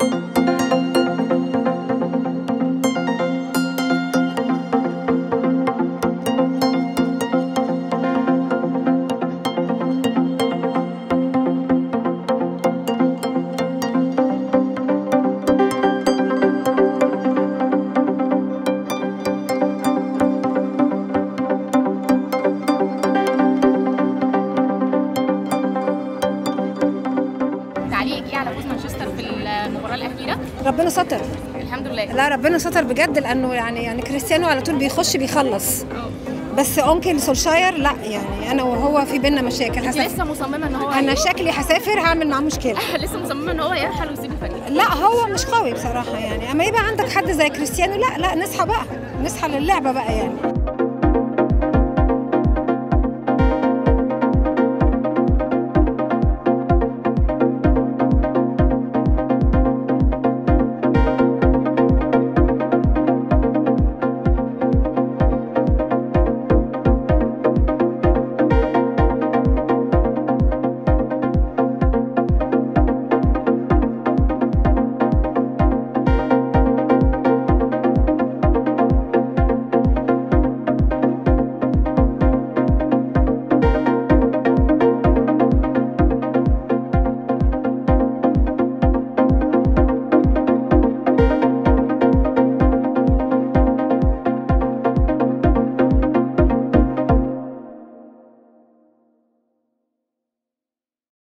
تعليقك ايه على فوز مانشستر في المباراه الاخيره ربنا ستر الحمد لله لا ربنا ستر بجد لانه يعني يعني كريستيانو على طول بيخش بيخلص اه بس اونكل سولشاير لا يعني انا وهو في بينا مشاكل انت هسافر لسه مصممه ان هو انا شكلي هسافر هعمل معاه مشكله لسه مصممه ان هو يرحل ويسيب الفريق لا هو مش قوي بصراحه يعني اما يبقى عندك حد زي كريستيانو لا لا نصحى بقى نصحى للعبه بقى يعني